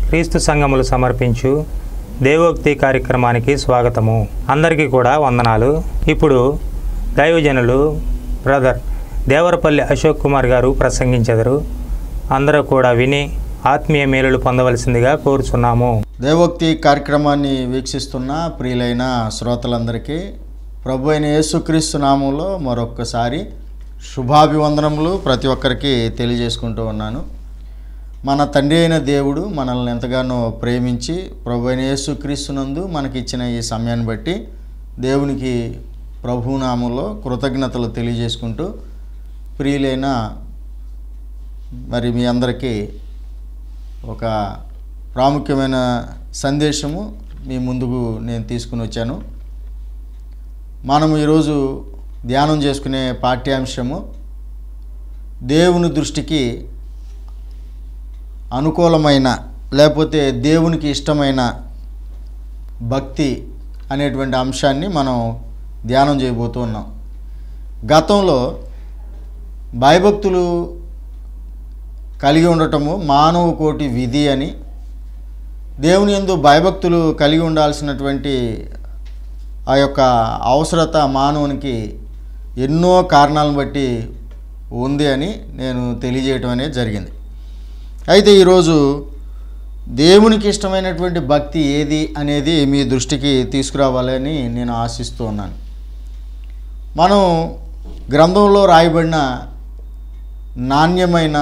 క్రీస్తు సంఘములు సమర్పించు దేవోక్తి కార్యక్రమానికి స్వాగతము అందరికీ కూడా వందనాలు ఇప్పుడు దైవజనులు బ్రదర్ దేవరపల్లి అశోక్ కుమార్ గారు ప్రసంగించెదరు అందరూ కూడా విని ఆత్మీయ మేలులు పొందవలసిందిగా కోరుచున్నాము దేవోక్తి కార్యక్రమాన్ని వీక్షిస్తున్న ప్రియులైన శ్రోతలందరికీ ప్రభు అయిన యేసుక్రీస్తు నామంలో మరొక్కసారి శుభాభివందనములు ప్రతి ఒక్కరికి తెలియజేసుకుంటూ ఉన్నాను మన తండ్రి అయిన దేవుడు మనల్ని ఎంతగానో ప్రేమించి ప్రభు అయిన యేసుక్రీస్తునందు మనకిచ్చిన ఈ సమయాన్ని బట్టి దేవునికి ప్రభునామంలో కృతజ్ఞతలు తెలియజేసుకుంటూ ప్రియులైన మరి మీ అందరికీ ఒక ప్రాముఖ్యమైన సందేశము మీ ముందుకు నేను తీసుకుని వచ్చాను మనం ఈరోజు ధ్యానం చేసుకునే పాఠ్యాంశము దేవుని దృష్టికి అనుకూలమైన లేకపోతే దేవునికి ఇష్టమైన భక్తి అనేటువంటి అంశాన్ని మనం ధ్యానం చేయబోతూ ఉన్నాం గతంలో భయభక్తులు కలిగి ఉండటము మానవ కోటి విధి అని దేవుని ఎందు భయభక్తులు కలిగి ఉండాల్సినటువంటి ఆ యొక్క అవసరత మానవునికి ఎన్నో కారణాలను బట్టి ఉంది అని నేను తెలియజేయటం అనేది జరిగింది అయితే ఈరోజు దేవునికి ఇష్టమైనటువంటి భక్తి ఏది అనేది మీ దృష్టికి తీసుకురావాలని నేను ఆశిస్తూ ఉన్నాను మనం గ్రంథంలో రాయబడిన నాణ్యమైన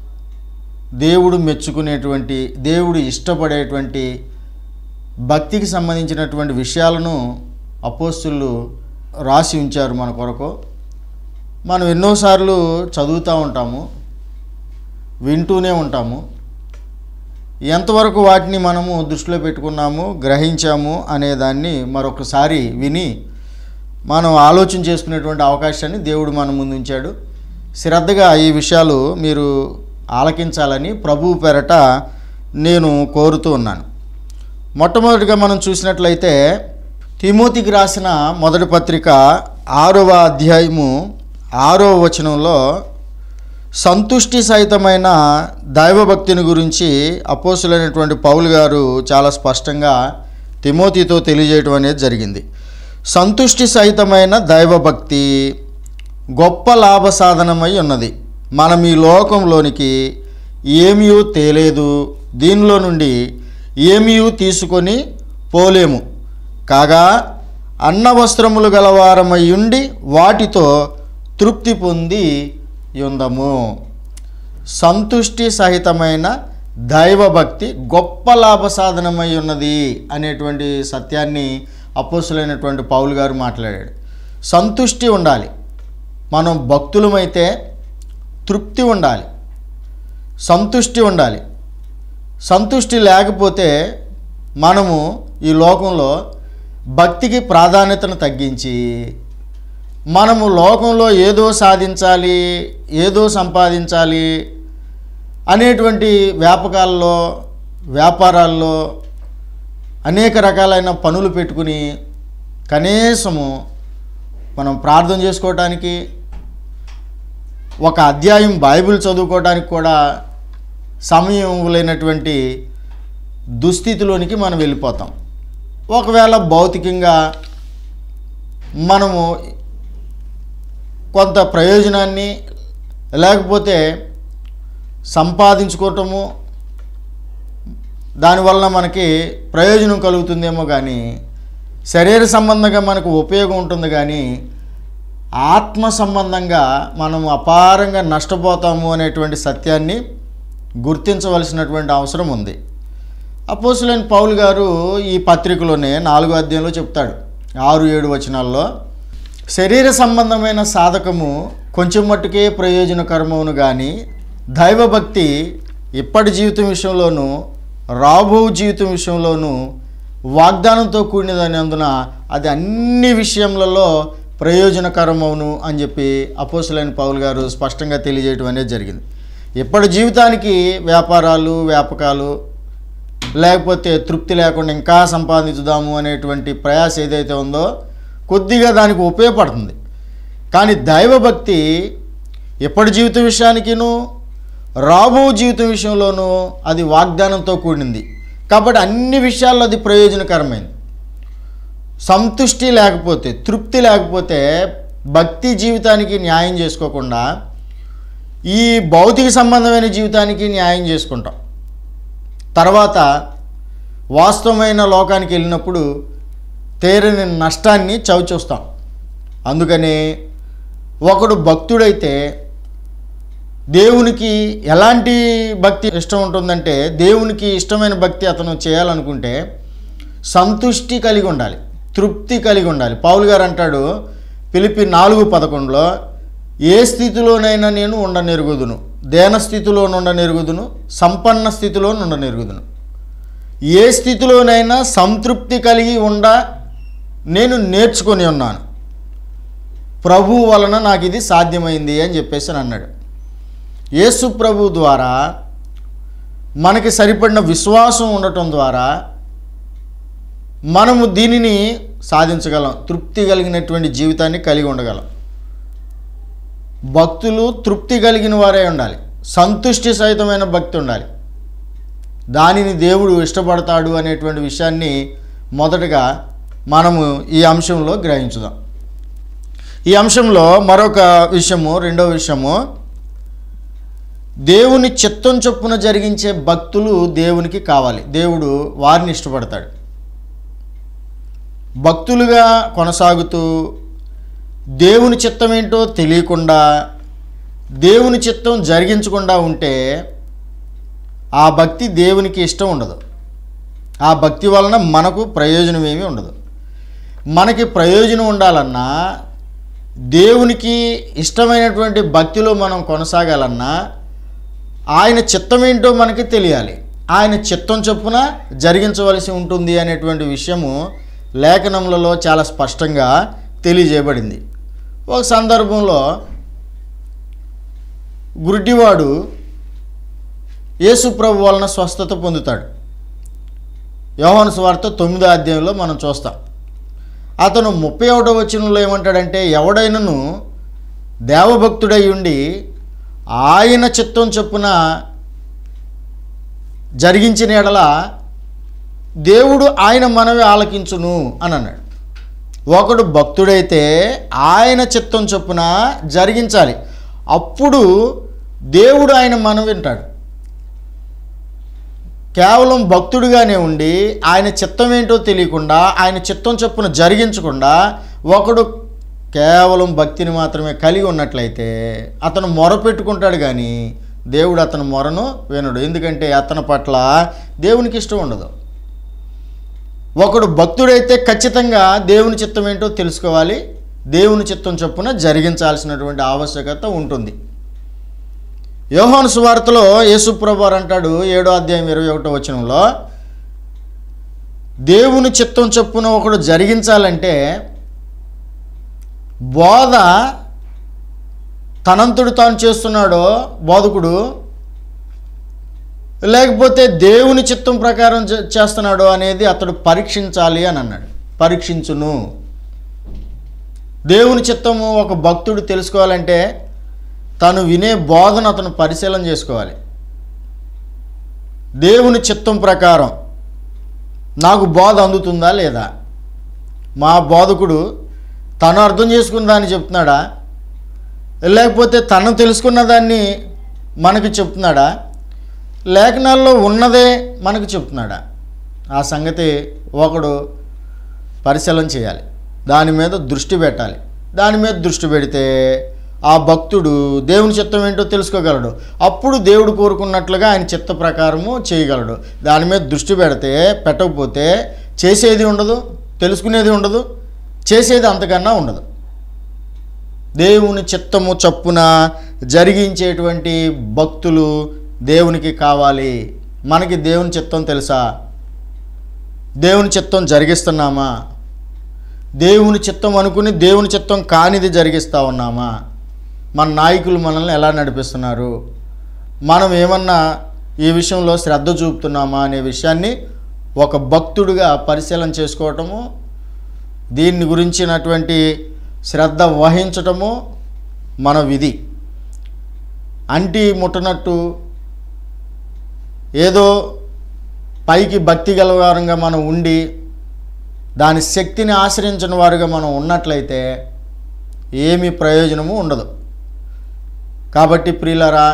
దేవుడు మెచ్చుకునేటువంటి దేవుడు ఇష్టపడేటువంటి భక్తికి సంబంధించినటువంటి విషయాలను అపోస్తులు రాసి ఉంచారు మన కొరకు మనం ఎన్నోసార్లు చదువుతూ ఉంటాము వింటూనే ఉంటాము ఎంతవరకు వాటిని మనము దృష్టిలో పెట్టుకున్నాము గ్రహించాము అనే దాన్ని మరొకసారి విని మనం ఆలోచన చేసుకునేటువంటి అవకాశాన్ని దేవుడు మన ముందు ఉంచాడు శ్రద్ధగా ఈ విషయాలు మీరు ఆలకించాలని ప్రభువు పెరట నేను కోరుతూ ఉన్నాను మొట్టమొదటిగా మనం చూసినట్లయితే తిమోతికి రాసిన మొదటి పత్రిక ఆరవ అధ్యాయము ఆరవ వచనంలో సంతుష్టి సహితమైన దైవభక్తిని గురించి అపోసులైనటువంటి పౌలు గారు చాలా స్పష్టంగా తిమోతితో తెలియజేయటం అనేది జరిగింది సంతుష్టి సహితమైన దైవభక్తి గొప్ప లాభ సాధనమై ఉన్నది మనం ఈ లోకంలోనికి ఏమీ తేలేదు దీనిలో నుండి ఏమీ తీసుకొని పోలేము కాగా అన్న వస్త్రములు గలవారమై ఉండి వాటితో తృప్తి పొంది యుందము సంతుష్టి సహితమైన దైవభక్తి గొప్ప లాభ సాధనమై ఉన్నది అనేటువంటి సత్యాన్ని అపోసులైనటువంటి పౌలు గారు మాట్లాడాడు సంతుష్టి ఉండాలి మనం భక్తులమైతే తృప్తి ఉండాలి సంతుష్టి ఉండాలి సంతుష్టి లేకపోతే మనము ఈ లోకంలో భక్తికి ప్రాధాన్యతను తగ్గించి మనము లోకంలో ఏదో సాధించాలి ఏదో సంపాదించాలి అనేటువంటి వ్యాపకాల్లో వ్యాపారాల్లో అనేక రకాలైన పనులు పెట్టుకుని కనీసము మనం ప్రార్థన చేసుకోవటానికి ఒక అధ్యాయం బైబిల్ చదువుకోవడానికి కూడా సమయం లేనటువంటి దుస్థితిలోనికి మనం వెళ్ళిపోతాం ఒకవేళ భౌతికంగా మనము కొంత ప్రయోజనాన్ని లేకపోతే సంపాదించుకోవటము దానివల్ల మనకి ప్రయోజనం కలుగుతుందేమో కానీ శరీర సంబంధంగా మనకు ఉపయోగం ఉంటుంది కానీ ఆత్మ సంబంధంగా మనం అపారంగా నష్టపోతాము అనేటువంటి సత్యాన్ని గుర్తించవలసినటువంటి అవసరం ఉంది అపోసులైన పౌలు గారు ఈ పత్రికలోనే నాలుగో అధ్యాయంలో చెప్తాడు ఆరు ఏడు వచనాల్లో శరీర సంబంధమైన సాధకము కొంచెం మట్టుకే ప్రయోజనకరమవును కానీ దైవభక్తి ఇప్పటి జీవితం విషయంలోనూ రాబో జీవితం విషయంలోనూ వాగ్దానంతో కూడినదనేందున అది అన్ని విషయములలో ప్రయోజనకరమవును అని చెప్పి అపోసులైన పౌలు గారు స్పష్టంగా తెలియజేయడం అనేది జరిగింది ఇప్పటి జీవితానికి వ్యాపారాలు వ్యాపకాలు లేకపోతే తృప్తి లేకుండా ఇంకా సంపాదించుదాము అనేటువంటి ప్రయాస ఏదైతే ఉందో కొద్దిగా దానికి ఉపయోగపడుతుంది కానీ దైవభక్తి ఎప్పటి జీవిత విషయానికిను రాబో జీవితం విషయంలోనూ అది వాగ్దానంతో కూడింది కాబట్టి అన్ని విషయాల్లో అది ప్రయోజనకరమైంది సంతుష్టి లేకపోతే తృప్తి లేకపోతే భక్తి జీవితానికి న్యాయం చేసుకోకుండా ఈ భౌతిక సంబంధమైన జీవితానికి న్యాయం చేసుకుంటాం తర్వాత వాస్తవమైన లోకానికి వెళ్ళినప్పుడు తేరని నష్టాన్ని చవిచూస్తాం అందుకని ఒకడు భక్తుడైతే దేవునికి ఎలాంటి భక్తి ఇష్టం ఉంటుందంటే దేవునికి ఇష్టమైన భక్తి అతను చేయాలనుకుంటే సంతుష్టి కలిగి ఉండాలి తృప్తి కలిగి ఉండాలి పౌలు గారు అంటాడు పిలిపి నాలుగు పదకొండులో ఏ స్థితిలోనైనా నేను ఉండనెరుగుదును దేన స్థితిలో నుండనెరుగుదును సంపన్న స్థితిలో నుండనెరుగుదును ఏ స్థితిలోనైనా సంతృప్తి కలిగి ఉండ నేను నేర్చుకొని ఉన్నాను ప్రభు వలన నాకు ఇది సాధ్యమైంది అని చెప్పేసి అని అన్నాడు యేసు ప్రభు ద్వారా మనకి సరిపడిన విశ్వాసం ఉండటం ద్వారా మనము దీనిని సాధించగలం తృప్తి కలిగినటువంటి జీవితాన్ని కలిగి ఉండగలం భక్తులు తృప్తి కలిగిన వారే ఉండాలి సంతుష్టి సహితమైన భక్తి ఉండాలి దానిని దేవుడు ఇష్టపడతాడు అనేటువంటి విషయాన్ని మొదటగా మనము ఈ అంశంలో గ్రహించుదాం ఈ అంశంలో మరొక విషయము రెండో విషయము దేవుని చిత్తం చొప్పున జరిగించే భక్తులు దేవునికి కావాలి దేవుడు వారిని ఇష్టపడతాడు భక్తులుగా కొనసాగుతూ దేవుని చిత్తం ఏంటో తెలియకుండా దేవుని చిత్తం జరిగించకుండా ఉంటే ఆ భక్తి దేవునికి ఇష్టం ఉండదు ఆ భక్తి వలన మనకు ప్రయోజనం ఏమీ ఉండదు మనకి ప్రయోజనం ఉండాలన్నా దేవునికి ఇష్టమైనటువంటి భక్తిలో మనం కొనసాగాలన్నా ఆయన చిత్తం ఏంటో మనకి తెలియాలి ఆయన చిత్తం చొప్పున జరిగించవలసి ఉంటుంది అనేటువంటి విషయము లేఖనములలో చాలా స్పష్టంగా తెలియజేయబడింది ఒక సందర్భంలో గుడ్డివాడు యేసుప్రభు వలన స్వస్థత పొందుతాడు యోహాను సువార్త తొమ్మిదో అధ్యాయంలో మనం చూస్తాం అతను ముప్పై ఒకటో వచనంలో ఏమంటాడంటే ఎవడైనను దేవభక్తుడై ఉండి ఆయన చిత్తం చొప్పున జరిగించిన ఎడల దేవుడు ఆయన మనవి ఆలకించును అని అన్నాడు ఒకడు భక్తుడైతే ఆయన చిత్తం చొప్పున జరిగించాలి అప్పుడు దేవుడు ఆయన మనం వింటాడు కేవలం భక్తుడిగానే ఉండి ఆయన చిత్తం ఏంటో తెలియకుండా ఆయన చిత్తం చొప్పున జరిగించకుండా ఒకడు కేవలం భక్తిని మాత్రమే కలిగి ఉన్నట్లయితే అతను మొర పెట్టుకుంటాడు కానీ దేవుడు అతని మొరను వినడు ఎందుకంటే అతని పట్ల దేవునికి ఇష్టం ఉండదు ఒకడు భక్తుడైతే ఖచ్చితంగా దేవుని చిత్తం ఏంటో తెలుసుకోవాలి దేవుని చిత్తం చొప్పున జరిగించాల్సినటువంటి ఆవశ్యకత ఉంటుంది యోహాను సువార్తలో యేసుప్రభు వారు అంటాడు ఏడో అధ్యాయం ఇరవై ఒకటో వచనంలో దేవుని చిత్తం చొప్పున ఒకడు జరిగించాలంటే బోధ తనంతుడు తాను చేస్తున్నాడో బోధకుడు లేకపోతే దేవుని చిత్తం ప్రకారం చే- చేస్తున్నాడో అనేది అతడు పరీక్షించాలి అని అన్నాడు పరీక్షించును దేవుని చిత్తము ఒక భక్తుడు తెలుసుకోవాలంటే తను వినే బోధన అతను పరిశీలన చేసుకోవాలి దేవుని చిత్తం ప్రకారం నాకు బోధ అందుతుందా లేదా మా బోధకుడు తను అర్థం చేసుకున్న దాన్ని చెప్తున్నాడా లేకపోతే తను తెలుసుకున్న దాన్ని మనకి చెప్తున్నాడా లేఖనాల్లో ఉన్నదే మనకు చెప్తున్నాడా ఆ సంగతి ఒకడు పరిశీలన చేయాలి దాని మీద దృష్టి పెట్టాలి దాని మీద దృష్టి పెడితే ఆ భక్తుడు దేవుని చిత్తం ఏంటో తెలుసుకోగలడు అప్పుడు దేవుడు కోరుకున్నట్లుగా ఆయన చిత్త ప్రకారము చేయగలడు దాని మీద దృష్టి పెడితే పెట్టకపోతే చేసేది ఉండదు తెలుసుకునేది ఉండదు చేసేది అంతకన్నా ఉండదు దేవుని చిత్తము చప్పున జరిగించేటువంటి భక్తులు దేవునికి కావాలి మనకి దేవుని చిత్తం తెలుసా దేవుని చిత్తం జరిగిస్తున్నామా దేవుని చిత్తం అనుకుని దేవుని చిత్తం కానిది జరిగిస్తూ ఉన్నామా మన నాయకులు మనల్ని ఎలా నడిపిస్తున్నారు మనం ఏమన్నా ఈ విషయంలో శ్రద్ధ చూపుతున్నామా అనే విషయాన్ని ఒక భక్తుడిగా పరిశీలన చేసుకోవటము దీన్ని గురించినటువంటి శ్రద్ధ వహించటము మన విధి అంటి ముట్టనట్టు ఏదో పైకి భక్తి గలవారంగా మనం ఉండి దాని శక్తిని ఆశ్రయించిన వారుగా మనం ఉన్నట్లయితే ఏమీ ప్రయోజనము ఉండదు కాబట్టి ప్రియులరా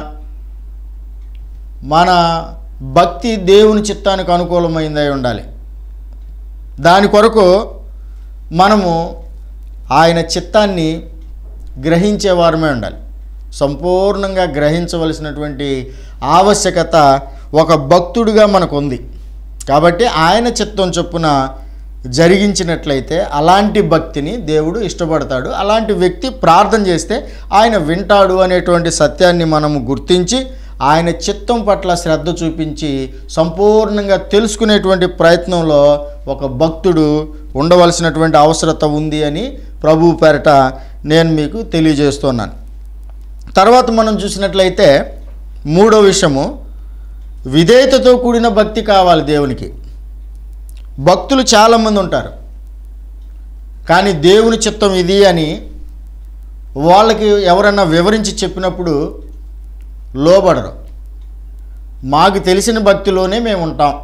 మన భక్తి దేవుని చిత్తానికి అనుకూలమైందై ఉండాలి దాని కొరకు మనము ఆయన చిత్తాన్ని గ్రహించేవారమే ఉండాలి సంపూర్ణంగా గ్రహించవలసినటువంటి ఆవశ్యకత ఒక భక్తుడిగా మనకు ఉంది కాబట్టి ఆయన చిత్తం చొప్పున జరిగించినట్లయితే అలాంటి భక్తిని దేవుడు ఇష్టపడతాడు అలాంటి వ్యక్తి ప్రార్థన చేస్తే ఆయన వింటాడు అనేటువంటి సత్యాన్ని మనము గుర్తించి ఆయన చిత్తం పట్ల శ్రద్ధ చూపించి సంపూర్ణంగా తెలుసుకునేటువంటి ప్రయత్నంలో ఒక భక్తుడు ఉండవలసినటువంటి అవసరత ఉంది అని ప్రభు పేరట నేను మీకు తెలియజేస్తున్నాను తర్వాత మనం చూసినట్లయితే మూడో విషయము విధేయతతో కూడిన భక్తి కావాలి దేవునికి భక్తులు చాలామంది ఉంటారు కానీ దేవుని చిత్తం ఇది అని వాళ్ళకి ఎవరన్నా వివరించి చెప్పినప్పుడు లోబడరు మాకు తెలిసిన భక్తిలోనే మేము ఉంటాం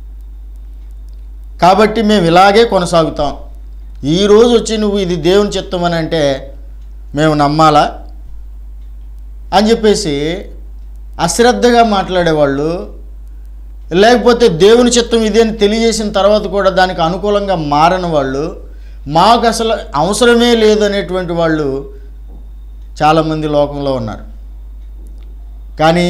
కాబట్టి మేము ఇలాగే కొనసాగుతాం ఈరోజు వచ్చి నువ్వు ఇది దేవుని చిత్తం అని అంటే మేము నమ్మాలా అని చెప్పేసి అశ్రద్ధగా మాట్లాడేవాళ్ళు లేకపోతే దేవుని చిత్తం ఇది అని తెలియజేసిన తర్వాత కూడా దానికి అనుకూలంగా మారని వాళ్ళు మాకు అసలు అవసరమే లేదు అనేటువంటి వాళ్ళు చాలామంది లోకంలో ఉన్నారు కానీ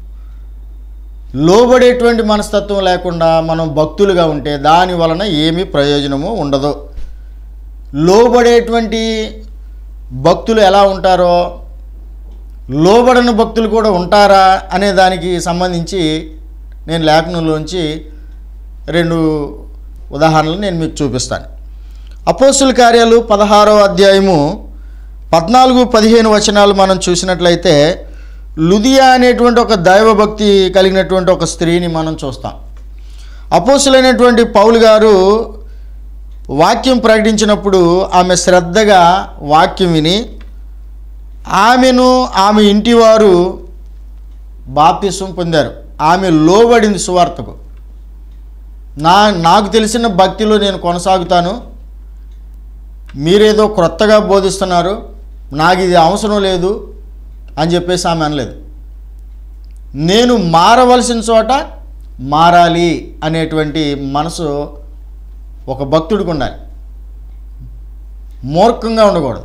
లోబడేటువంటి మనస్తత్వం లేకుండా మనం భక్తులుగా ఉంటే దాని వలన ఏమీ ప్రయోజనము ఉండదు లోబడేటువంటి భక్తులు ఎలా ఉంటారో లోబడని భక్తులు కూడా ఉంటారా అనే దానికి సంబంధించి నేను లేఖనంలోంచి రెండు ఉదాహరణలు నేను మీకు చూపిస్తాను అపోస్తుల కార్యాలు పదహారో అధ్యాయము పద్నాలుగు పదిహేను వచనాలు మనం చూసినట్లయితే లుదియా అనేటువంటి ఒక దైవభక్తి కలిగినటువంటి ఒక స్త్రీని మనం చూస్తాం అపోసులైనటువంటి పౌలు గారు వాక్యం ప్రకటించినప్పుడు ఆమె శ్రద్ధగా వాక్యం విని ఆమెను ఆమె ఇంటి వారు బాప్తిసం పొందారు ఆమె లోబడింది సువార్తకు నా నాకు తెలిసిన భక్తిలో నేను కొనసాగుతాను మీరేదో క్రొత్తగా బోధిస్తున్నారు నాకు ఇది అవసరం లేదు అని చెప్పేసి ఆమె అనలేదు నేను మారవలసిన చోట మారాలి అనేటువంటి మనసు ఒక భక్తుడికి ఉండాలి మూర్ఖంగా ఉండకూడదు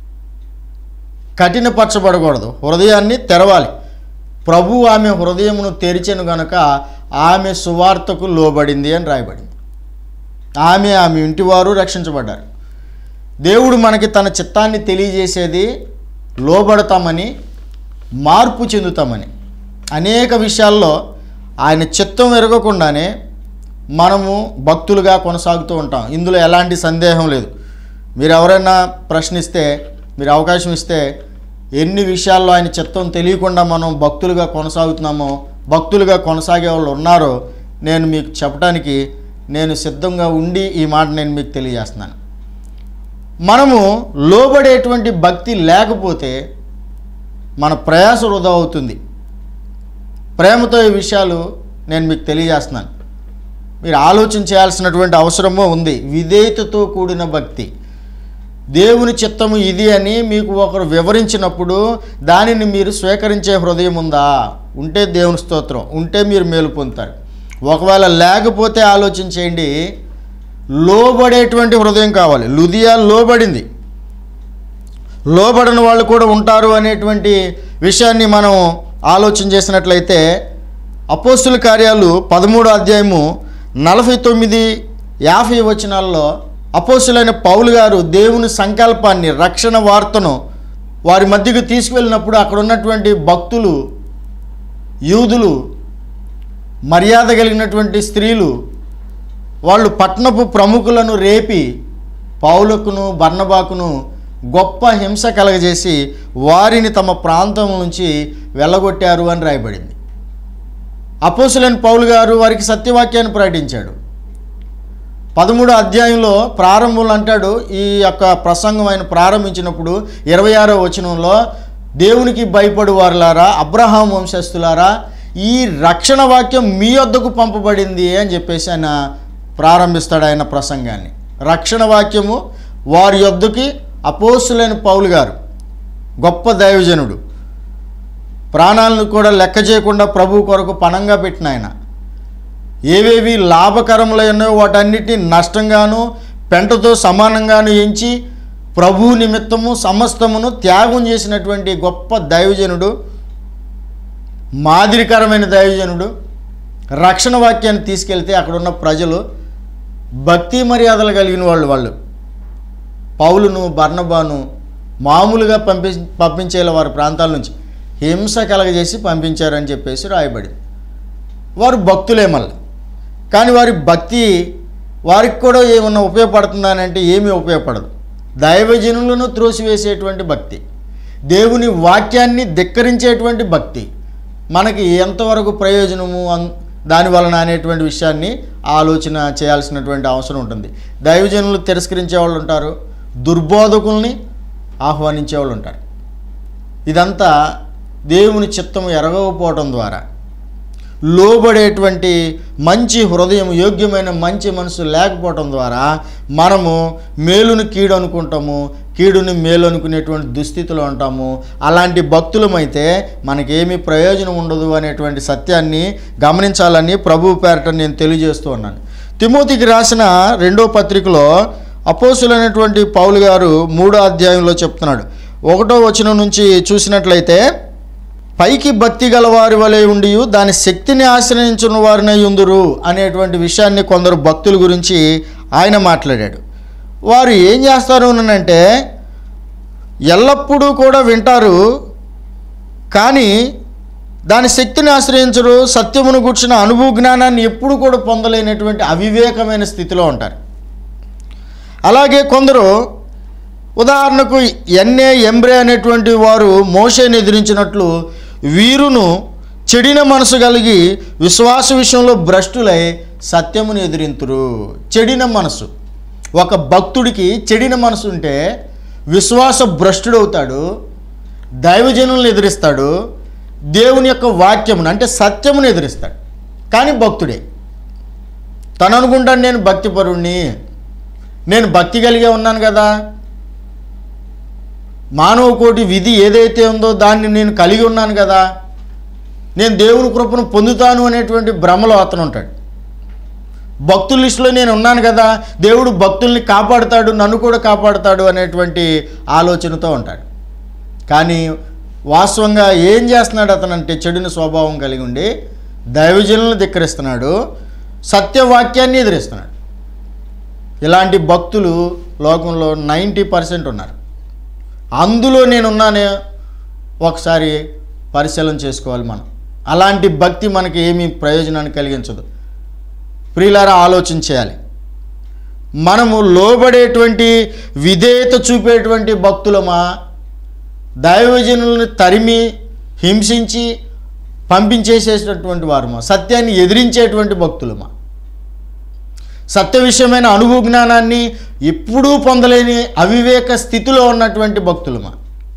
కఠినపరచబడకూడదు హృదయాన్ని తెరవాలి ప్రభు ఆమె హృదయమును తెరిచెను గనుక ఆమె సువార్తకు లోబడింది అని రాయబడింది ఆమె ఆమె ఇంటివారు రక్షించబడ్డారు దేవుడు మనకి తన చిత్తాన్ని తెలియజేసేది లోబడతామని మార్పు చెందుతామని అనేక విషయాల్లో ఆయన చిత్తం ఎరగకుండానే మనము భక్తులుగా కొనసాగుతూ ఉంటాం ఇందులో ఎలాంటి సందేహం లేదు మీరు ఎవరైనా ప్రశ్నిస్తే మీరు అవకాశం ఇస్తే ఎన్ని విషయాల్లో ఆయన చిత్తం తెలియకుండా మనం భక్తులుగా కొనసాగుతున్నామో భక్తులుగా కొనసాగే వాళ్ళు ఉన్నారో నేను మీకు చెప్పడానికి నేను సిద్ధంగా ఉండి ఈ మాట నేను మీకు తెలియజేస్తున్నాను మనము లోబడేటువంటి భక్తి లేకపోతే మన ప్రయాస వృధా అవుతుంది ప్రేమతో ఈ విషయాలు నేను మీకు తెలియజేస్తున్నాను మీరు ఆలోచన చేయాల్సినటువంటి అవసరము ఉంది విధేయతతో కూడిన భక్తి దేవుని చిత్తము ఇది అని మీకు ఒకరు వివరించినప్పుడు దానిని మీరు స్వీకరించే హృదయం ఉందా ఉంటే దేవుని స్తోత్రం ఉంటే మీరు మేలు పొందుతారు ఒకవేళ లేకపోతే ఆలోచన చేయండి లోబడేటువంటి హృదయం కావాలి లుదియా లోబడింది లోబడని వాళ్ళు కూడా ఉంటారు అనేటువంటి విషయాన్ని మనం ఆలోచన చేసినట్లయితే అపోస్తుల కార్యాలు పదమూడో అధ్యాయము నలభై తొమ్మిది యాభై వచనాల్లో అపోస్తులైన పౌలు గారు దేవుని సంకల్పాన్ని రక్షణ వార్తను వారి మధ్యకు తీసుకువెళ్ళినప్పుడు అక్కడ ఉన్నటువంటి భక్తులు యూదులు మర్యాద కలిగినటువంటి స్త్రీలు వాళ్ళు పట్నపు ప్రముఖులను రేపి పౌలకును బర్ణబాకును గొప్ప హింస కలగజేసి వారిని తమ ప్రాంతం నుంచి వెళ్ళగొట్టారు అని రాయబడింది అపోసులైన పౌలు గారు వారికి సత్యవాక్యాన్ని ప్రకటించాడు పదమూడో అధ్యాయంలో ప్రారంభంలో అంటాడు ఈ యొక్క ప్రసంగం ఆయన ప్రారంభించినప్పుడు ఇరవై ఆరో వచనంలో దేవునికి భయపడు వారులారా అబ్రహాం వంశస్థులారా ఈ రక్షణ వాక్యం మీ వద్దకు పంపబడింది అని చెప్పేసి ఆయన ప్రారంభిస్తాడు ఆయన ప్రసంగాన్ని రక్షణ వాక్యము వారి యొద్దకి అపోసులైన పౌలు గారు గొప్ప దైవజనుడు ప్రాణాలను కూడా లెక్క చేయకుండా ప్రభు కొరకు పణంగా పెట్టిన ఆయన ఏవేవి లాభకరములు ఉన్నాయో వాటన్నిటిని నష్టంగాను పెంటతో సమానంగాను ఎంచి ప్రభు నిమిత్తము సమస్తమును త్యాగం చేసినటువంటి గొప్ప దైవజనుడు మాదిరికరమైన దైవజనుడు రక్షణ వాక్యాన్ని తీసుకెళ్తే అక్కడ ఉన్న ప్రజలు భక్తి మర్యాదలు కలిగిన వాళ్ళు వాళ్ళు పౌలును బర్ణబాను మామూలుగా పంపి పంపించేలా వారి ప్రాంతాల నుంచి హింస కలగజేసి పంపించారని చెప్పేసి రాయబడింది వారు భక్తులే మళ్ళీ కానీ వారి భక్తి వారికి కూడా ఏమన్నా ఉపయోగపడుతుందని అంటే ఏమీ ఉపయోగపడదు దైవజనులను త్రోసివేసేటువంటి భక్తి దేవుని వాక్యాన్ని ధిక్కరించేటువంటి భక్తి మనకి ఎంతవరకు ప్రయోజనము అన్ దాని వలన అనేటువంటి విషయాన్ని ఆలోచన చేయాల్సినటువంటి అవసరం ఉంటుంది దైవజనులు తిరస్కరించే వాళ్ళు ఉంటారు దుర్బోధకుల్ని ఆహ్వానించే వాళ్ళు ఉంటారు ఇదంతా దేవుని చిత్తము ఎరగకపోవటం ద్వారా లోబడేటువంటి మంచి హృదయం యోగ్యమైన మంచి మనసు లేకపోవటం ద్వారా మనము మేలుని కీడు అనుకుంటాము కీడుని మేలు అనుకునేటువంటి దుస్థితిలో ఉంటాము అలాంటి భక్తులమైతే మనకేమీ ప్రయోజనం ఉండదు అనేటువంటి సత్యాన్ని గమనించాలని ప్రభు పేరట నేను తెలియజేస్తూ ఉన్నాను తిమోతికి రాసిన రెండో పత్రికలో అపోసులైనటువంటి పౌలు గారు మూడో అధ్యాయంలో చెప్తున్నాడు ఒకటో వచనం నుంచి చూసినట్లయితే పైకి భక్తి గల వారి వలె ఉండి దాని శక్తిని ఆశ్రయించిన వారినై ఉందురు అనేటువంటి విషయాన్ని కొందరు భక్తుల గురించి ఆయన మాట్లాడాడు వారు ఏం చేస్తారు అంటే ఎల్లప్పుడూ కూడా వింటారు కానీ దాని శక్తిని ఆశ్రయించరు సత్యమును కూర్చున్న అనుభవ జ్ఞానాన్ని ఎప్పుడు కూడా పొందలేనటువంటి అవివేకమైన స్థితిలో ఉంటారు అలాగే కొందరు ఉదాహరణకు ఎన్ఏ ఎంబ్రే అనేటువంటి వారు మోషేని ఎదిరించినట్లు వీరును చెడిన మనసు కలిగి విశ్వాస విషయంలో భ్రష్టులై సత్యమును ఎదిరింతురు చెడిన మనసు ఒక భక్తుడికి చెడిన మనసు ఉంటే విశ్వాస భ్రష్టుడవుతాడు దైవజనులను ఎదిరిస్తాడు దేవుని యొక్క వాక్యమును అంటే సత్యమును ఎదిరిస్తాడు కానీ భక్తుడే తను అనుకుంటాడు నేను భక్తిపరుణ్ణి నేను భక్తి కలిగే ఉన్నాను కదా మానవ కోటి విధి ఏదైతే ఉందో దాన్ని నేను కలిగి ఉన్నాను కదా నేను దేవుని కృపను పొందుతాను అనేటువంటి భ్రమలో అతను ఉంటాడు భక్తుల లిస్టులో నేను ఉన్నాను కదా దేవుడు భక్తుల్ని కాపాడుతాడు నన్ను కూడా కాపాడుతాడు అనేటువంటి ఆలోచనతో ఉంటాడు కానీ వాస్తవంగా ఏం చేస్తున్నాడు అతనంటే చెడుని స్వభావం కలిగి ఉండి దైవజనులను ధిక్కరిస్తున్నాడు సత్యవాక్యాన్ని ఎదిరిస్తున్నాడు ఇలాంటి భక్తులు లోకంలో నైంటీ పర్సెంట్ ఉన్నారు అందులో నేనున్నానే ఒకసారి పరిశీలన చేసుకోవాలి మనం అలాంటి భక్తి మనకి ఏమీ ప్రయోజనాన్ని కలిగించదు ప్రియులారా ఆలోచన చేయాలి మనము లోబడేటువంటి విధేయత చూపేటువంటి భక్తులమా దైవజనులను తరిమి హింసించి పంపించేసేటటువంటి వారమా సత్యాన్ని ఎదిరించేటువంటి భక్తులమా సత్య విషయమైన అనుభవ జ్ఞానాన్ని ఎప్పుడూ పొందలేని అవివేక స్థితిలో ఉన్నటువంటి భక్తులమా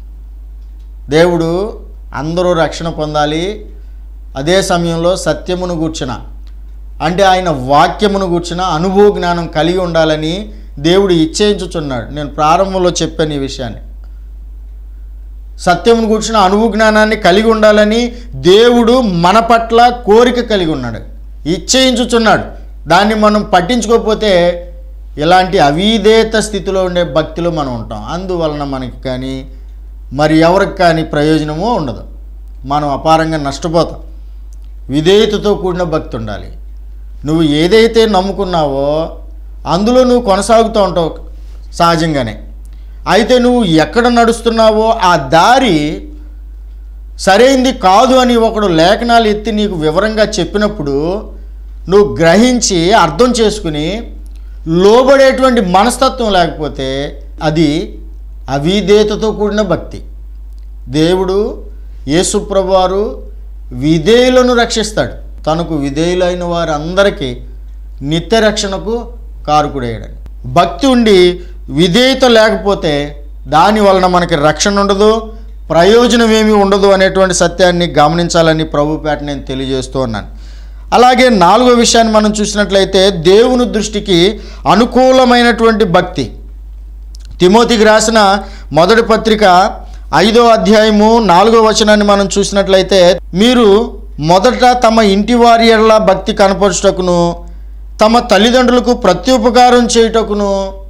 దేవుడు అందరూ రక్షణ పొందాలి అదే సమయంలో సత్యమును గూర్చిన అంటే ఆయన వాక్యమును గూర్చిన అనుభవ జ్ఞానం కలిగి ఉండాలని దేవుడు ఇచ్చేయించుచున్నాడు నేను ప్రారంభంలో చెప్పాను ఈ విషయాన్ని సత్యమును కూర్చున్న అనుభవ జ్ఞానాన్ని కలిగి ఉండాలని దేవుడు మన పట్ల కోరిక కలిగి ఉన్నాడు ఇచ్చేయించుచున్నాడు దాన్ని మనం పట్టించుకోకపోతే ఇలాంటి అవిధేత స్థితిలో ఉండే భక్తిలో మనం ఉంటాం అందువలన మనకి కానీ మరి ఎవరికి కానీ ప్రయోజనమో ఉండదు మనం అపారంగా నష్టపోతాం విధేయతతో కూడిన భక్తి ఉండాలి నువ్వు ఏదైతే నమ్ముకున్నావో అందులో నువ్వు కొనసాగుతూ ఉంటావు సహజంగానే అయితే నువ్వు ఎక్కడ నడుస్తున్నావో ఆ దారి సరైంది కాదు అని ఒకడు లేఖనాలు ఎత్తి నీకు వివరంగా చెప్పినప్పుడు నువ్వు గ్రహించి అర్థం చేసుకుని లోబడేటువంటి మనస్తత్వం లేకపోతే అది అవిధేయతతో కూడిన భక్తి దేవుడు యేసుప్రభు వారు విధేయులను రక్షిస్తాడు తనకు విధేయులైన వారందరికీ నిత్య రక్షణకు కారుకుడేయడని భక్తి ఉండి విధేయత లేకపోతే దాని వలన మనకి రక్షణ ఉండదు ప్రయోజనం ఏమీ ఉండదు అనేటువంటి సత్యాన్ని గమనించాలని ప్రభుపేట నేను తెలియజేస్తూ ఉన్నాను అలాగే నాలుగో విషయాన్ని మనం చూసినట్లయితే దేవుని దృష్టికి అనుకూలమైనటువంటి భక్తి తిమోతికి రాసిన మొదటి పత్రిక ఐదో అధ్యాయము నాలుగో వచనాన్ని మనం చూసినట్లయితే మీరు మొదట తమ ఇంటి వారి ఎడల భక్తి కనపరుచుటకును తమ తల్లిదండ్రులకు ప్రత్యుపకారం చేయుటకును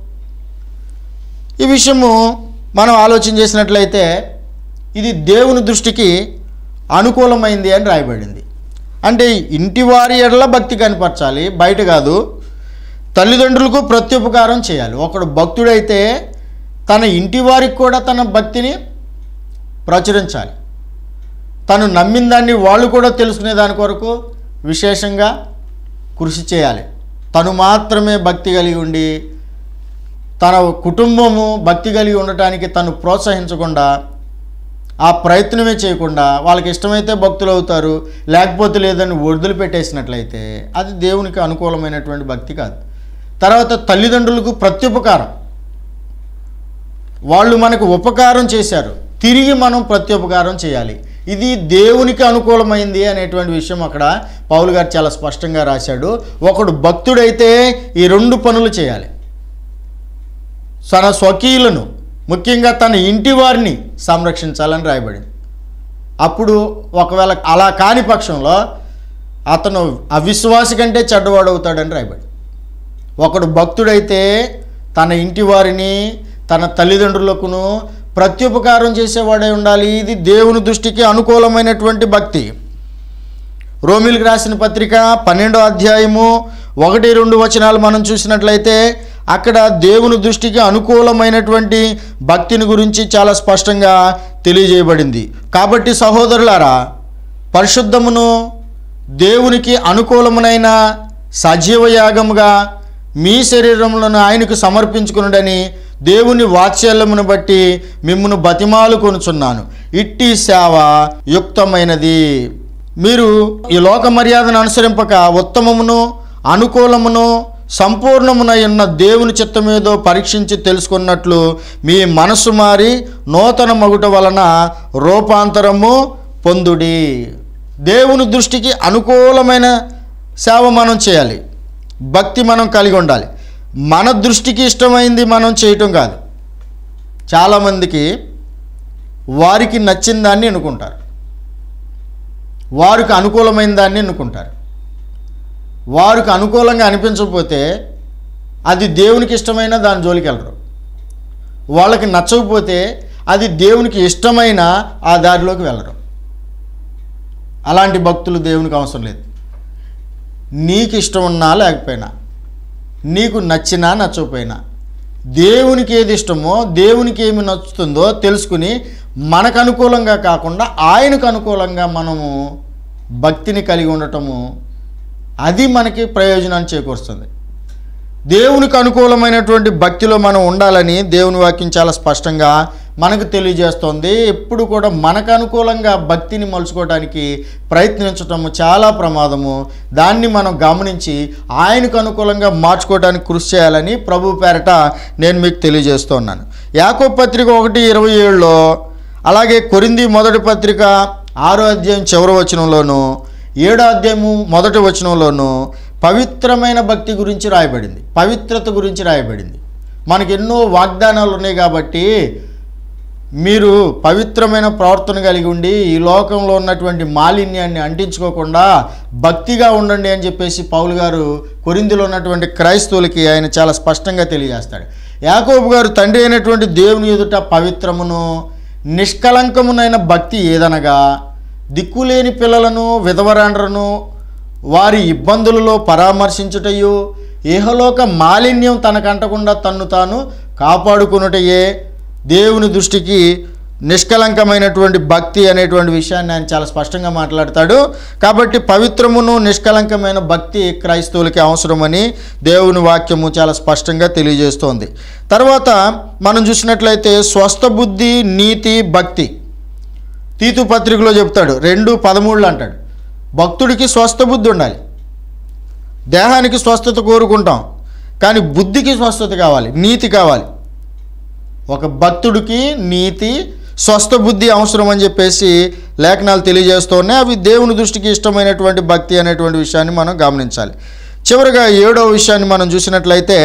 ఈ విషయము మనం ఆలోచన చేసినట్లయితే ఇది దేవుని దృష్టికి అనుకూలమైంది అని రాయబడింది అంటే ఇంటి వారి ఎడల భక్తి కనపరచాలి బయట కాదు తల్లిదండ్రులకు ప్రత్యుపకారం చేయాలి ఒకడు భక్తుడైతే తన ఇంటి వారికి కూడా తన భక్తిని ప్రచురించాలి తను నమ్మిన దాన్ని వాళ్ళు కూడా తెలుసుకునే దాని కొరకు విశేషంగా కృషి చేయాలి తను మాత్రమే భక్తి కలిగి ఉండి తన కుటుంబము భక్తి కలిగి ఉండటానికి తను ప్రోత్సహించకుండా ఆ ప్రయత్నమే చేయకుండా వాళ్ళకి ఇష్టమైతే భక్తులు అవుతారు లేకపోతే లేదని వదిలిపెట్టేసినట్లయితే అది దేవునికి అనుకూలమైనటువంటి భక్తి కాదు తర్వాత తల్లిదండ్రులకు ప్రత్యుపకారం వాళ్ళు మనకు ఉపకారం చేశారు తిరిగి మనం ప్రత్యుపకారం చేయాలి ఇది దేవునికి అనుకూలమైంది అనేటువంటి విషయం అక్కడ పౌలు గారు చాలా స్పష్టంగా రాశాడు ఒకడు భక్తుడైతే ఈ రెండు పనులు చేయాలి తన స్వకీయులను ముఖ్యంగా తన ఇంటి వారిని సంరక్షించాలని రాయబడింది అప్పుడు ఒకవేళ అలా కాని పక్షంలో అతను అవిశ్వాసి కంటే చెడ్డవాడు అవుతాడని రాయబడి ఒకడు భక్తుడైతే తన ఇంటి వారిని తన తల్లిదండ్రులకును ప్రత్యుపకారం చేసేవాడై ఉండాలి ఇది దేవుని దృష్టికి అనుకూలమైనటువంటి భక్తి రోమిల్కి రాసిన పత్రిక పన్నెండో అధ్యాయము ఒకటి రెండు వచనాలు మనం చూసినట్లయితే అక్కడ దేవుని దృష్టికి అనుకూలమైనటువంటి భక్తిని గురించి చాలా స్పష్టంగా తెలియజేయబడింది కాబట్టి సహోదరులారా పరిశుద్ధమును దేవునికి అనుకూలమునైన సజీవ యాగముగా మీ శరీరములను ఆయనకు సమర్పించుకునుడని దేవుని వాత్సల్యమును బట్టి మిమ్మును బతిమాలు కొనుచున్నాను ఇట్టి సేవ యుక్తమైనది మీరు ఈ లోక మర్యాదను అనుసరింపక ఉత్తమమును అనుకూలమును సంపూర్ణమునై ఉన్న దేవుని చిత్తమేదో పరీక్షించి తెలుసుకున్నట్లు మీ మనసు మారి నూతన మగుట వలన రూపాంతరము పొందుడి దేవుని దృష్టికి అనుకూలమైన సేవ మనం చేయాలి భక్తి మనం కలిగి ఉండాలి మన దృష్టికి ఇష్టమైంది మనం చేయటం కాదు చాలామందికి వారికి నచ్చిన దాన్ని ఎన్నుకుంటారు వారికి అనుకూలమైన దాన్ని ఎన్నుకుంటారు వారికి అనుకూలంగా అనిపించకపోతే అది దేవునికి ఇష్టమైన దాని జోలికి వెళ్ళరు వాళ్ళకి నచ్చకపోతే అది దేవునికి ఇష్టమైన ఆ దారిలోకి వెళ్ళరు అలాంటి భక్తులు దేవునికి అవసరం లేదు నీకు ఇష్టం ఉన్నా లేకపోయినా నీకు నచ్చినా నచ్చకపోయినా దేవునికి ఏది ఇష్టమో దేవునికి ఏమి నచ్చుతుందో తెలుసుకుని మనకు అనుకూలంగా కాకుండా ఆయనకు అనుకూలంగా మనము భక్తిని కలిగి ఉండటము అది మనకి ప్రయోజనాన్ని చేకూరుస్తుంది దేవునికి అనుకూలమైనటువంటి భక్తిలో మనం ఉండాలని దేవుని వాక్యం చాలా స్పష్టంగా మనకు తెలియజేస్తోంది ఎప్పుడు కూడా మనకు అనుకూలంగా భక్తిని మలుచుకోవడానికి ప్రయత్నించటము చాలా ప్రమాదము దాన్ని మనం గమనించి ఆయనకు అనుకూలంగా మార్చుకోవడానికి కృషి చేయాలని ప్రభు పేరట నేను మీకు తెలియజేస్తున్నాను యాకో పత్రిక ఒకటి ఇరవై ఏడులో అలాగే కొరింది మొదటి పత్రిక ఆరో అధ్యాయం చివరి వచనంలోను ఏడో అధ్యాయము మొదటి వచనంలోను పవిత్రమైన భక్తి గురించి రాయబడింది పవిత్రత గురించి రాయబడింది మనకి ఎన్నో వాగ్దానాలు ఉన్నాయి కాబట్టి మీరు పవిత్రమైన ప్రవర్తన కలిగి ఉండి ఈ లోకంలో ఉన్నటువంటి మాలిన్యాన్ని అంటించుకోకుండా భక్తిగా ఉండండి అని చెప్పేసి పౌలు గారు కొరిందులో ఉన్నటువంటి క్రైస్తవులకి ఆయన చాలా స్పష్టంగా తెలియజేస్తాడు యాకోబు గారు తండ్రి అయినటువంటి దేవుని ఎదుట పవిత్రమును నిష్కలంకమునైన భక్తి ఏదనగా దిక్కులేని పిల్లలను విధవరాండ్రను వారి ఇబ్బందులలో పరామర్శించుటయు ఇహలోక మాలిన్యం తనకంటకుండా తన్ను తాను కాపాడుకునుటయే దేవుని దృష్టికి నిష్కలంకమైనటువంటి భక్తి అనేటువంటి విషయాన్ని ఆయన చాలా స్పష్టంగా మాట్లాడతాడు కాబట్టి పవిత్రమును నిష్కలంకమైన భక్తి క్రైస్తవులకి అవసరమని దేవుని వాక్యము చాలా స్పష్టంగా తెలియజేస్తోంది తర్వాత మనం చూసినట్లయితే స్వస్థ బుద్ధి నీతి భక్తి తీతు పత్రికలో చెప్తాడు రెండు పదమూడులు అంటాడు భక్తుడికి స్వస్థ బుద్ధి ఉండాలి దేహానికి స్వస్థత కోరుకుంటాం కానీ బుద్ధికి స్వస్థత కావాలి నీతి కావాలి ఒక భక్తుడికి నీతి స్వస్థ బుద్ధి అవసరం అని చెప్పేసి లేఖనాలు తెలియజేస్తూ ఉన్నాయి అవి దేవుని దృష్టికి ఇష్టమైనటువంటి భక్తి అనేటువంటి విషయాన్ని మనం గమనించాలి చివరిగా ఏడవ విషయాన్ని మనం చూసినట్లయితే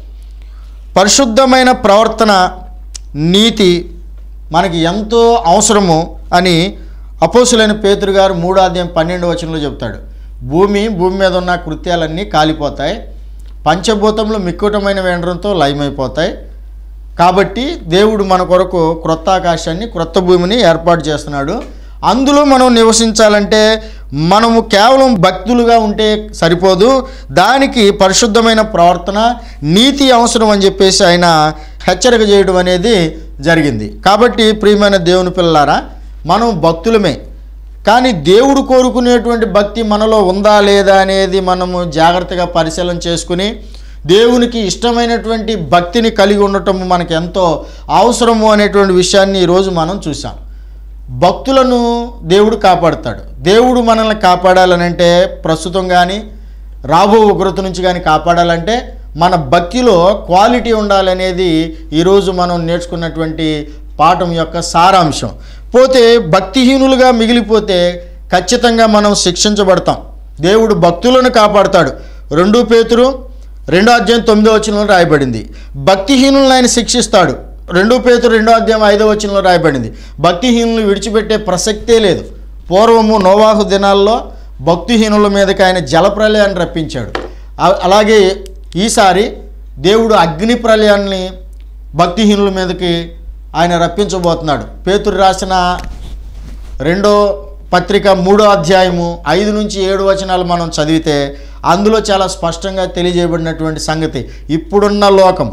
పరిశుద్ధమైన ప్రవర్తన నీతి మనకి ఎంతో అవసరము అని అపోసులైన పేతురు గారు మూడో అధ్యాయం పన్నెండు వచనంలో చెప్తాడు భూమి భూమి మీద ఉన్న కృత్యాలన్నీ కాలిపోతాయి పంచభూతంలో మిక్కుటమైన వెండరంతో లయమైపోతాయి కాబట్టి దేవుడు మన కొరకు క్రొత్త ఆకాశాన్ని క్రొత్త భూమిని ఏర్పాటు చేస్తున్నాడు అందులో మనం నివసించాలంటే మనము కేవలం భక్తులుగా ఉంటే సరిపోదు దానికి పరిశుద్ధమైన ప్రవర్తన నీతి అవసరం అని చెప్పేసి ఆయన హెచ్చరిక చేయడం అనేది జరిగింది కాబట్టి ప్రియమైన దేవుని పిల్లారా మనం భక్తులమే కానీ దేవుడు కోరుకునేటువంటి భక్తి మనలో ఉందా లేదా అనేది మనము జాగ్రత్తగా పరిశీలన చేసుకుని దేవునికి ఇష్టమైనటువంటి భక్తిని కలిగి ఉండటం మనకు ఎంతో అవసరము అనేటువంటి విషయాన్ని ఈరోజు మనం చూసాం భక్తులను దేవుడు కాపాడుతాడు దేవుడు మనల్ని కాపాడాలనంటే ప్రస్తుతం కానీ రాబో ఉగ్రత నుంచి కానీ కాపాడాలంటే మన భక్తిలో క్వాలిటీ ఉండాలనేది ఈరోజు మనం నేర్చుకున్నటువంటి పాఠం యొక్క సారాంశం పోతే భక్తిహీనులుగా మిగిలిపోతే ఖచ్చితంగా మనం శిక్షించబడతాం దేవుడు భక్తులను కాపాడుతాడు రెండు పేతురు రెండో అధ్యాయం తొమ్మిదో వచనంలో రాయబడింది భక్తిహీనులను ఆయన శిక్షిస్తాడు రెండో పేతురు రెండో అధ్యాయం ఐదో వచనంలో రాయబడింది భక్తిహీనులు విడిచిపెట్టే ప్రసక్తే లేదు పూర్వము నోవాహు దినాల్లో భక్తిహీనుల మీదకి ఆయన జలప్రలయాన్ని రప్పించాడు అ- అలాగే ఈసారి దేవుడు అగ్ని ప్రళయాన్ని భక్తిహీనుల మీదకి ఆయన రప్పించబోతున్నాడు పేతురు రాసిన రెండో పత్రిక మూడో అధ్యాయము ఐదు నుంచి ఏడు వచనాలు మనం చదివితే అందులో చాలా స్పష్టంగా తెలియజేయబడినటువంటి సంగతి ఇప్పుడున్న లోకము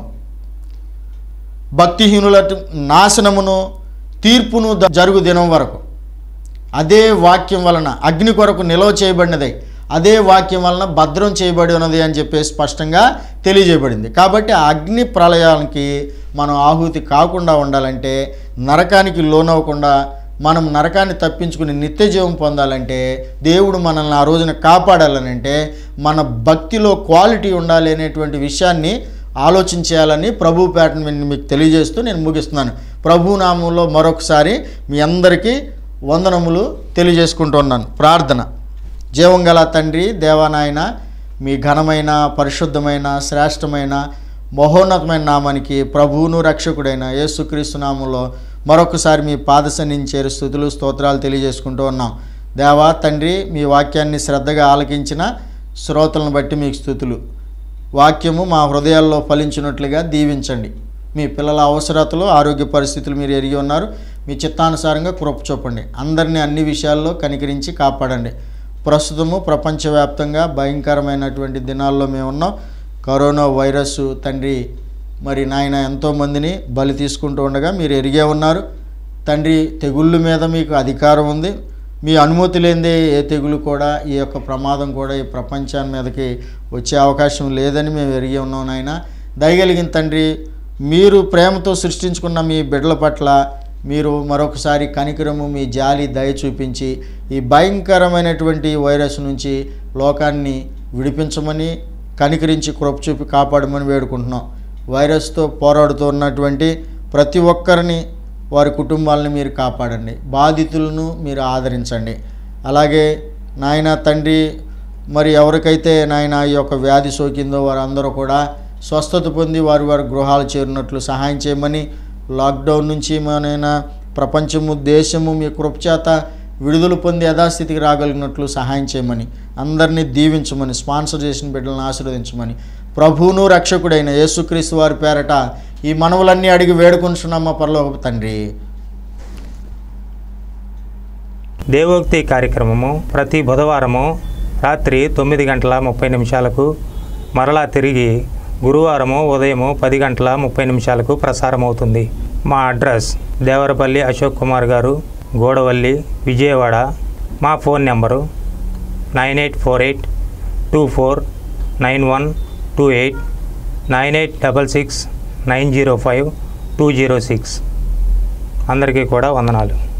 భక్తిహీనుల నాశనమును తీర్పును ద- జరుగు దినం వరకు అదే వాక్యం వలన అగ్ని కొరకు నిల్వ చేయబడినదే అదే వాక్యం వలన భద్రం చేయబడి ఉన్నది అని చెప్పి స్పష్టంగా తెలియజేయబడింది కాబట్టి ఆ అగ్ని ప్రళయానికి మనం ఆహుతి కాకుండా ఉండాలంటే నరకానికి లోనవ్వకుండా మనం నరకాన్ని తప్పించుకుని నిత్య జీవం పొందాలంటే దేవుడు మనల్ని ఆ రోజున కాపాడాలనంటే మన భక్తిలో క్వాలిటీ ఉండాలి అనేటువంటి విషయాన్ని ఆలోచించేయాలని ప్రభు పేటను మీకు తెలియజేస్తూ నేను ముగిస్తున్నాను ప్రభు నామంలో మరొకసారి మీ అందరికీ వందనములు తెలియజేసుకుంటున్నాను ప్రార్థన జీవం గల తండ్రి దేవానాయన మీ ఘనమైన పరిశుద్ధమైన శ్రేష్టమైన మహోన్నతమైన నామానికి ప్రభువును రక్షకుడైన యేసుక్రీస్తు నామంలో మరొకసారి మీ పాద సన్నిధిని చేరు స్థుతులు స్తోత్రాలు తెలియజేసుకుంటూ ఉన్నాం దేవా తండ్రి మీ వాక్యాన్ని శ్రద్ధగా ఆలకించిన శ్రోతలను బట్టి మీకు స్థుతులు వాక్యము మా హృదయాల్లో ఫలించినట్లుగా దీవించండి మీ పిల్లల అవసరతలు ఆరోగ్య పరిస్థితులు మీరు ఎరిగి ఉన్నారు మీ చిత్తానుసారంగా కృప చూపండి అందరినీ అన్ని విషయాల్లో కనికరించి కాపాడండి ప్రస్తుతము ప్రపంచవ్యాప్తంగా భయంకరమైనటువంటి దినాల్లో మేము ఉన్నాం కరోనా వైరస్ తండ్రి మరి నాయన ఎంతోమందిని బలి తీసుకుంటూ ఉండగా మీరు ఎరిగే ఉన్నారు తండ్రి తెగుళ్ళ మీద మీకు అధికారం ఉంది మీ అనుమతి లేనిదే ఏ తెగులు కూడా ఈ యొక్క ప్రమాదం కూడా ఈ ప్రపంచాన్ని మీదకి వచ్చే అవకాశం లేదని మేము ఎరిగి ఉన్నాం నాయన దయగలిగిన తండ్రి మీరు ప్రేమతో సృష్టించుకున్న మీ బిడ్డల పట్ల మీరు మరొకసారి కనికరము మీ జాలి దయ చూపించి ఈ భయంకరమైనటువంటి వైరస్ నుంచి లోకాన్ని విడిపించమని కనికరించి కృప చూపి కాపాడమని వేడుకుంటున్నాం వైరస్తో పోరాడుతూ ఉన్నటువంటి ప్రతి ఒక్కరిని వారి కుటుంబాలను మీరు కాపాడండి బాధితులను మీరు ఆదరించండి అలాగే నాయన తండ్రి మరి ఎవరికైతే నాయన ఈ యొక్క వ్యాధి సోకిందో వారందరూ కూడా స్వస్థత పొంది వారి వారి గృహాలు చేరినట్లు సహాయం చేయమని లాక్డౌన్ నుంచి మనైనా ప్రపంచము దేశము మీ కృపచేత విడుదల పొంది యథాస్థితికి రాగలిగినట్లు సహాయం చేయమని అందరినీ దీవించమని స్పాన్సర్ చేసిన బిడ్డలను ఆశీర్వదించమని ప్రభువును రక్షకుడైన యేసుక్రీస్తు వారి పేరట ఈ మనవులన్నీ అడిగి వేడుకుంటున్నామా పరలోకపు తండ్రి దేవోక్తి కార్యక్రమము ప్రతి బుధవారము రాత్రి తొమ్మిది గంటల ముప్పై నిమిషాలకు మరలా తిరిగి గురువారము ఉదయము పది గంటల ముప్పై నిమిషాలకు ప్రసారమవుతుంది మా అడ్రస్ దేవరపల్లి అశోక్ కుమార్ గారు గోడవల్లి విజయవాడ మా phone number nine eight four eight two four nine one two eight nine eight double six nine zero five two zero six అందరికీ కూడా వందనాలు